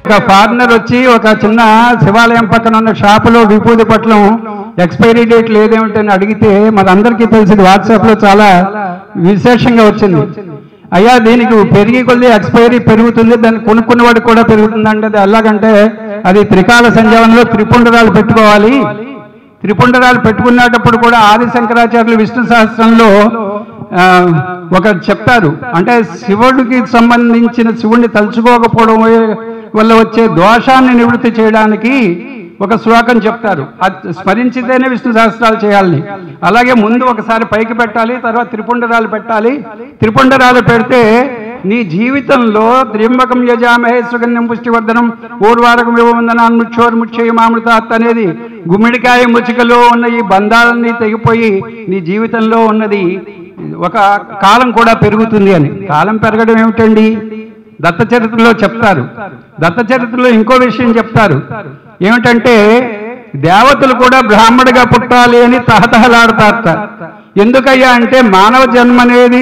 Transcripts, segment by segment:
ఒక ఫారినర్ వచ్చి ఒక చిన్న శివాలయం పక్కన ఉన్న షాపులో విభూది పట్లం ఎక్స్పైరీ డేట్ లేదేమిటని అడిగితే మనందరికీ తెలిసింది వాట్సాప్లో చాలా విశేషంగా వచ్చింది అయ్యా దీనికి పెరిగి కొద్ది ఎక్స్పైరీ పెరుగుతుంది దాన్ని కొనుక్కున్న వాడికి కూడా పెరుగుతుంది అంటే అది ఎలాగంటే అది త్రికాల సంజీవనంలో త్రిపుండరాలు పెట్టుకోవాలి త్రిపుండరాలు పెట్టుకునేటప్పుడు కూడా ఆది శంకరాచార్యులు విష్ణు సహస్రంలో ఆ, ఒక చెప్తారు అంటే శివుడికి సంబంధించిన శివుడిని తలుచుకోకపోవడం వల్ల వచ్చే దోషాన్ని నివృత్తి చేయడానికి ఒక శ్లోకం చెప్తారు అది స్మరించితేనే విష్ణు సహస్రాలు చేయాలని అలాగే ముందు ఒకసారి పైకి పెట్టాలి తర్వాత త్రిపుండరాలు పెట్టాలి త్రిపుండరాలు పెడితే నీ జీవితంలో త్ర్యంబకం యజామహే సుగంధం పుష్టివర్ధనం పూర్వారకం వివందనాన్ ముచ్చోర్ముచ్చయమామృతాత్ అనేది గుమ్మిడికాయ ముచికలో ఉన్న ఈ బంధాలన్నీ తెగిపోయి నీ జీవితంలో ఉన్నది ఒక కాలం కూడా పెరుగుతుంది అని కాలం పెరగడం ఏమిటండి దత్త చరిత్రలో చెప్తారు దత్త చరిత్రలో ఇంకో విషయం చెప్తారు ఏమిటంటే దేవతలు కూడా బ్రాహ్మడిగా పుట్టాలి అని తహతహలాడతారట ఎందుకయ్యా అంటే మానవ జన్మ అనేది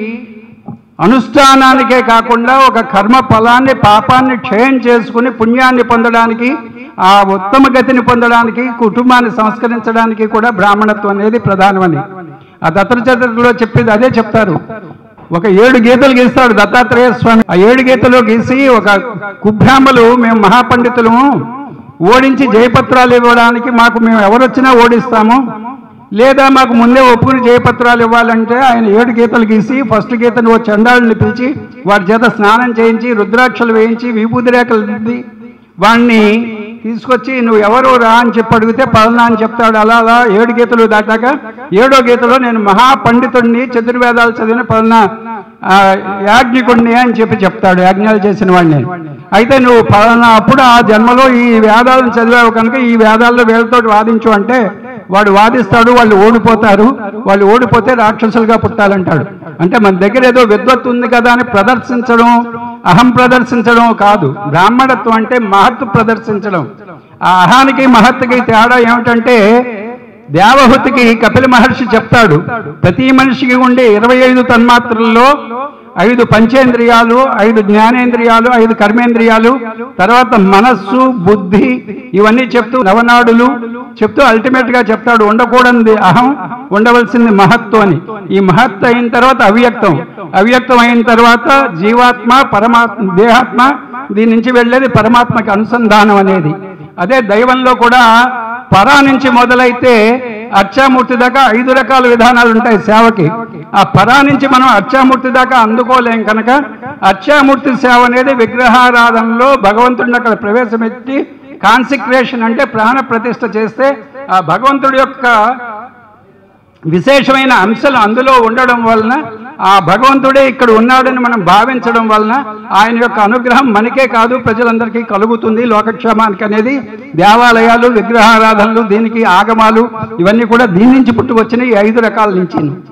అనుష్ఠానానికే కాకుండా ఒక కర్మ ఫలాన్ని పాపాన్ని క్షయం చేసుకుని పుణ్యాన్ని పొందడానికి ఆ ఉత్తమ గతిని పొందడానికి కుటుంబాన్ని సంస్కరించడానికి కూడా బ్రాహ్మణత్వం అనేది ప్రధానమని ఆ దత్తర చరిత్రలో చెప్పేది అదే చెప్తారు ఒక ఏడు గీతలు గీస్తాడు దత్తాత్రేయ స్వామి ఆ ఏడు గీతలు గీసి ఒక కుబ్రాహ్మలు మేము మహాపండితులము ఓడించి జయపత్రాలు ఇవ్వడానికి మాకు మేము ఎవరొచ్చినా ఓడిస్తాము లేదా మాకు ముందే ఒప్పుకుని జయపత్రాలు ఇవ్వాలంటే ఆయన ఏడు గీతలు గీసి ఫస్ట్ గీతను ఓ చండాలని పిలిచి వారి చేత స్నానం చేయించి రుద్రాక్షలు వేయించి విభూతి రేఖలు దిద్ది వాణ్ణి తీసుకొచ్చి నువ్వు ఎవరు రా అని చెప్పి అడిగితే పలానా అని చెప్తాడు అలా అలా ఏడు గీతలు దాటాక ఏడో గీతలో నేను మహాపండితుడిని చతుర్వేదాలు చదివిన పలానా ఆ, యాజ్ఞికుడిని అని చెప్పి చెప్తాడు యాజ్ఞాలు చేసిన వాడిని అయితే నువ్వు పలానా అప్పుడు ఆ జన్మలో ఈ వేదాలను చదివావు కనుక ఈ వేదాల్లో వీళ్ళతో వాదించు అంటే వాడు వాదిస్తాడు వాళ్ళు ఓడిపోతారు వాళ్ళు ఓడిపోతే రాక్షసులుగా పుట్టాలంటాడు అంటే మన దగ్గర ఏదో విద్వత్తు ఉంది కదా అని ప్రదర్శించడం అహం ప్రదర్శించడం కాదు బ్రాహ్మణత్వం అంటే మహత్తు ప్రదర్శించడం ఆ అహానికి మహత్తుకి తేడా ఏమిటంటే దేవహుతికి కపిల మహర్షి చెప్తాడు ప్రతి మనిషికి ఉండే ఇరవై ఐదు తన్మాత్రల్లో ఐదు పంచేంద్రియాలు ఐదు జ్ఞానేంద్రియాలు ఐదు కర్మేంద్రియాలు తర్వాత మనస్సు బుద్ధి ఇవన్నీ చెప్తూ నవనాడులు చెప్తూ అల్టిమేట్ గా చెప్తాడు ఉండకూడనిది అహం ఉండవలసింది మహత్వం అని ఈ మహత్ అయిన తర్వాత అవ్యక్తం అవ్యక్తం అయిన తర్వాత జీవాత్మ పరమాత్మ దేహాత్మ దీని నుంచి వెళ్ళేది పరమాత్మకి అనుసంధానం అనేది అదే దైవంలో కూడా పరా నుంచి మొదలైతే అర్చామూర్తి దాకా ఐదు రకాల విధానాలు ఉంటాయి సేవకి ఆ పరా నుంచి మనం అర్చామూర్తి దాకా అందుకోలేం కనుక అర్చామూర్తి సేవ అనేది విగ్రహారాధనలో భగవంతుడిని అక్కడ ప్రవేశపెట్టి కాన్సిక్రేషన్ అంటే ప్రాణ ప్రతిష్ఠ చేస్తే ఆ భగవంతుడి యొక్క విశేషమైన అంశాలు అందులో ఉండడం వలన ఆ భగవంతుడే ఇక్కడ ఉన్నాడని మనం భావించడం వలన ఆయన యొక్క అనుగ్రహం మనకే కాదు ప్రజలందరికీ కలుగుతుంది లోకక్షేమానికి అనేది దేవాలయాలు విగ్రహారాధనలు దీనికి ఆగమాలు ఇవన్నీ కూడా దీని నుంచి పుట్టుకొచ్చిన ఈ ఐదు రకాల నుంచి